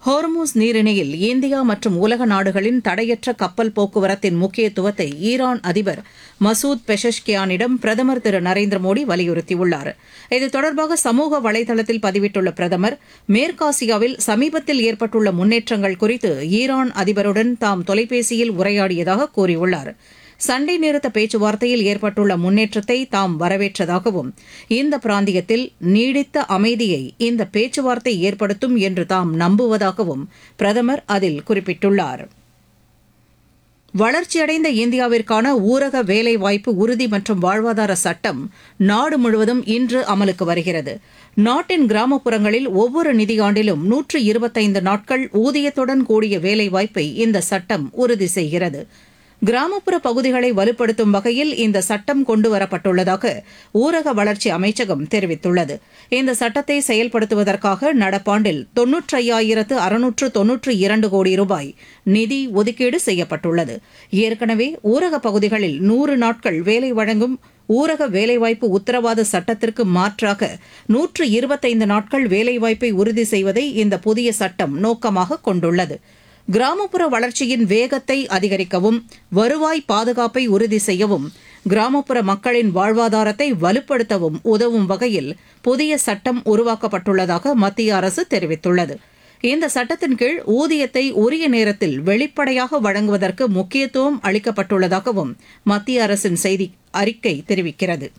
ஹோர்மூஸ் நீரிணையில் இந்தியா மற்றும் உலக நாடுகளின் தடையற்ற கப்பல் போக்குவரத்தின் முக்கியத்துவத்தை ஈரான் அதிபர் மசூத் பெஷஷ்கியானிடம் பிரதமர் திரு நரேந்திர மோடி வலியுறுத்தியுள்ளார் இது தொடர்பாக சமூக வலைதளத்தில் பதிவிட்டுள்ள பிரதமர் மேற்காசியாவில் சமீபத்தில் ஏற்பட்டுள்ள முன்னேற்றங்கள் குறித்து ஈரான் அதிபருடன் தாம் தொலைபேசியில் உரையாடியதாக கூறியுள்ளார் சண்டை நிறுத்த பேச்சுவார்த்தையில் ஏற்பட்டுள்ள முன்னேற்றத்தை தாம் வரவேற்றதாகவும் இந்த பிராந்தியத்தில் நீடித்த அமைதியை இந்த பேச்சுவார்த்தை ஏற்படுத்தும் என்று தாம் நம்புவதாகவும் பிரதமர் அதில் குறிப்பிட்டுள்ளார் வளர்ச்சியடைந்த இந்தியாவிற்கான ஊரக வேலைவாய்ப்பு உறுதி மற்றும் வாழ்வாதார சட்டம் நாடு முழுவதும் இன்று அமலுக்கு வருகிறது நாட்டின் கிராமப்புறங்களில் ஒவ்வொரு நிதியாண்டிலும் நூற்று இருபத்தைந்து நாட்கள் ஊதியத்துடன் கூடிய வேலைவாய்ப்பை இந்த சட்டம் உறுதி செய்கிறது கிராமப்புற பகுதிகளை வலுப்படுத்தும் வகையில் இந்த சட்டம் கொண்டுவரப்பட்டுள்ளதாக ஊரக வளர்ச்சி அமைச்சகம் தெரிவித்துள்ளது இந்த சட்டத்தை செயல்படுத்துவதற்காக நடப்பாண்டில் தொன்னூற்றையாயிரத்து அறுநூற்று தொன்னூற்று இரண்டு கோடி ரூபாய் நிதி ஒதுக்கீடு செய்யப்பட்டுள்ளது ஏற்கனவே ஊரக பகுதிகளில் நூறு நாட்கள் வேலை வழங்கும் ஊரக வேலைவாய்ப்பு உத்தரவாத சட்டத்திற்கு மாற்றாக நூற்று இருபத்தைந்து நாட்கள் வேலைவாய்ப்பை உறுதி செய்வதை இந்த புதிய சட்டம் நோக்கமாக கொண்டுள்ளது கிராமப்புற வளர்ச்சியின் வேகத்தை அதிகரிக்கவும் வருவாய் பாதுகாப்பை உறுதி செய்யவும் கிராமப்புற மக்களின் வாழ்வாதாரத்தை வலுப்படுத்தவும் உதவும் வகையில் புதிய சட்டம் உருவாக்கப்பட்டுள்ளதாக மத்திய அரசு தெரிவித்துள்ளது இந்த சட்டத்தின் கீழ் ஊதியத்தை உரிய நேரத்தில் வெளிப்படையாக வழங்குவதற்கு முக்கியத்துவம் அளிக்கப்பட்டுள்ளதாகவும் மத்திய அரசின் செய்தி அறிக்கை தெரிவிக்கிறது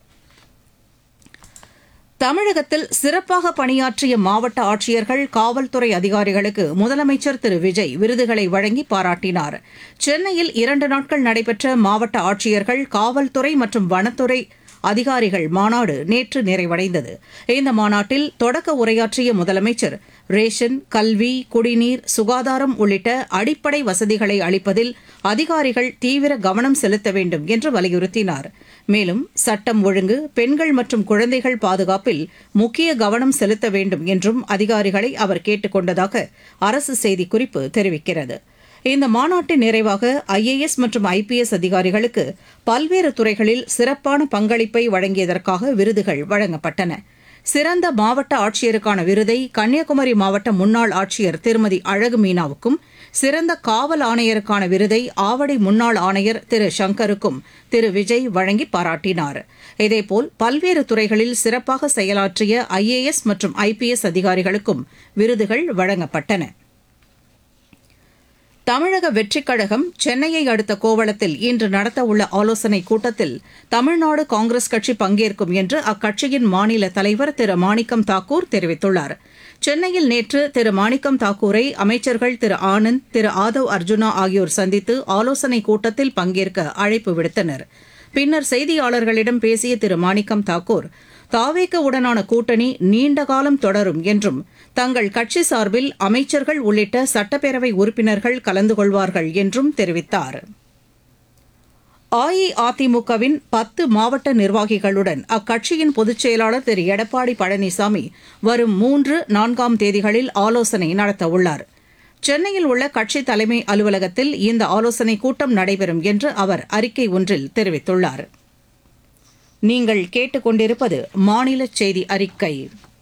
தமிழகத்தில் சிறப்பாக பணியாற்றிய மாவட்ட ஆட்சியர்கள் காவல்துறை அதிகாரிகளுக்கு முதலமைச்சர் திரு விஜய் விருதுகளை வழங்கி பாராட்டினார் சென்னையில் இரண்டு நாட்கள் நடைபெற்ற மாவட்ட ஆட்சியர்கள் காவல்துறை மற்றும் வனத்துறை அதிகாரிகள் மாநாடு நேற்று நிறைவடைந்தது இந்த மாநாட்டில் தொடக்க உரையாற்றிய முதலமைச்சர் ரேஷன் கல்வி குடிநீர் சுகாதாரம் உள்ளிட்ட அடிப்படை வசதிகளை அளிப்பதில் அதிகாரிகள் தீவிர கவனம் செலுத்த வேண்டும் என்று வலியுறுத்தினார் மேலும் சட்டம் ஒழுங்கு பெண்கள் மற்றும் குழந்தைகள் பாதுகாப்பில் முக்கிய கவனம் செலுத்த வேண்டும் என்றும் அதிகாரிகளை அவர் கேட்டுக் கொண்டதாக அரசு செய்திக்குறிப்பு தெரிவிக்கிறது இந்த மாநாட்டின் நிறைவாக ஐஏஎஸ் மற்றும் ஐபிஎஸ் அதிகாரிகளுக்கு பல்வேறு துறைகளில் சிறப்பான பங்களிப்பை வழங்கியதற்காக விருதுகள் வழங்கப்பட்டன சிறந்த மாவட்ட ஆட்சியருக்கான விருதை கன்னியாகுமரி மாவட்ட முன்னாள் ஆட்சியர் திருமதி அழகு மீனாவுக்கும் சிறந்த காவல் ஆணையருக்கான விருதை ஆவடி முன்னாள் ஆணையர் திரு சங்கருக்கும் திரு விஜய் வழங்கி பாராட்டினார் இதேபோல் பல்வேறு துறைகளில் சிறப்பாக செயலாற்றிய ஐஏஎஸ் மற்றும் ஐபிஎஸ் அதிகாரிகளுக்கும் விருதுகள் வழங்கப்பட்டன தமிழக வெற்றிக் கழகம் சென்னையை அடுத்த கோவளத்தில் இன்று நடத்தவுள்ள ஆலோசனைக் கூட்டத்தில் தமிழ்நாடு காங்கிரஸ் கட்சி பங்கேற்கும் என்று அக்கட்சியின் மாநில தலைவர் திரு மாணிக்கம் தாக்கூர் தெரிவித்துள்ளார் சென்னையில் நேற்று திரு மாணிக்கம் தாக்கூரை அமைச்சர்கள் திரு ஆனந்த் திரு ஆதவ் அர்ஜுனா ஆகியோர் சந்தித்து ஆலோசனைக் கூட்டத்தில் பங்கேற்க அழைப்பு விடுத்தனர் பின்னர் செய்தியாளர்களிடம் பேசிய திரு மாணிக்கம் தாக்கூர் தாவேக உடனான கூட்டணி நீண்ட காலம் தொடரும் என்றும் தங்கள் கட்சி சார்பில் அமைச்சர்கள் உள்ளிட்ட சட்டப்பேரவை உறுப்பினர்கள் கலந்து கொள்வார்கள் என்றும் தெரிவித்தார் அஇஅதிமுகவின் பத்து மாவட்ட நிர்வாகிகளுடன் அக்கட்சியின் பொதுச் செயலாளர் திரு எடப்பாடி பழனிசாமி வரும் மூன்று நான்காம் தேதிகளில் ஆலோசனை நடத்தவுள்ளார் சென்னையில் உள்ள கட்சி தலைமை அலுவலகத்தில் இந்த ஆலோசனைக் கூட்டம் நடைபெறும் என்று அவர் அறிக்கை ஒன்றில் தெரிவித்துள்ளார் நீங்கள் கேட்டுக்கொண்டிருப்பது மாநில செய்தி அறிக்கை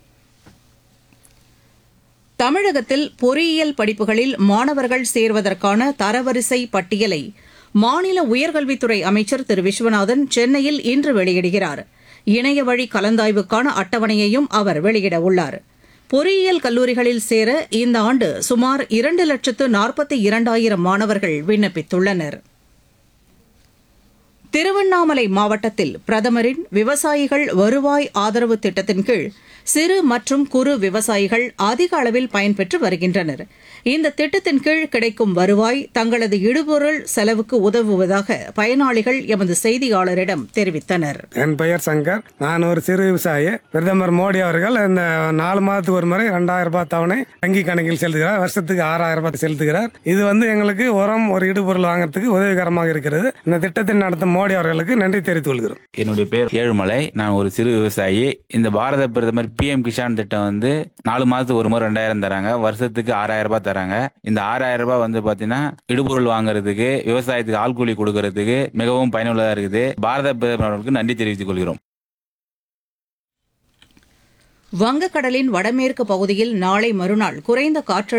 தமிழகத்தில் பொறியியல் படிப்புகளில் மாணவர்கள் சேர்வதற்கான தரவரிசை பட்டியலை மாநில உயர்கல்வித்துறை அமைச்சர் திரு விஸ்வநாதன் சென்னையில் இன்று வெளியிடுகிறார் இணைய வழி கலந்தாய்வுக்கான அட்டவணையையும் அவர் வெளியிட உள்ளார் பொறியியல் கல்லூரிகளில் சேர இந்த ஆண்டு சுமார் இரண்டு லட்சத்து நாற்பத்தி இரண்டாயிரம் மாணவர்கள் விண்ணப்பித்துள்ளனர் திருவண்ணாமலை மாவட்டத்தில் பிரதமரின் விவசாயிகள் வருவாய் ஆதரவு திட்டத்தின் கீழ் சிறு மற்றும் குறு விவசாயிகள் அதிக அளவில் பயன்பெற்று வருகின்றனர் இந்த திட்டத்தின் கீழ் கிடைக்கும் வருவாய் தங்களது இடுபொருள் செலவுக்கு உதவுவதாக பயனாளிகள் எமது செய்தியாளரிடம் தெரிவித்தனர் என் பெயர் சங்கர் நான் ஒரு சிறு விவசாயி பிரதமர் மோடி அவர்கள் இந்த நாலு மாதத்துக்கு ஒரு முறை ரெண்டாயிரம் ரூபாய் தவணை வங்கி கணக்கில் செலுத்துகிறார் வருஷத்துக்கு ஆறாயிரம் ரூபாய் செலுத்துகிறார் இது வந்து எங்களுக்கு உரம் ஒரு இடுபொருள் வாங்குறதுக்கு உதவிகரமாக இருக்கிறது இந்த திட்டத்தை நடத்தும் மோடி அவர்களுக்கு நன்றி தெரிவித்துக் கொள்கிறோம் என்னுடைய பேர் ஏழுமலை நான் ஒரு சிறு விவசாயி இந்த பாரத பிரதமர் பிஎம் கிஷான் திட்டம் வந்து நாலு மாதத்துக்கு ஒரு முறை ரெண்டாயிரம் தராங்க வருஷத்துக்கு ஆறாயிரம் ரூபாய் தராங்க இந்த ஆறாயிரம் ரூபாய் வந்து பாத்தீங்கன்னா இடுபொருள் வாங்குறதுக்கு விவசாயத்துக்கு ஆள்கூலி கொடுக்கறதுக்கு மிகவும் பயனுள்ளதா இருக்குது பாரத பிரதமருக்கு நன்றி தெரிவித்துக் கொள்கிறோம் வங்கக்கடலின் வடமேற்கு பகுதியில் நாளை மறுநாள் குறைந்த காற்றழுத்த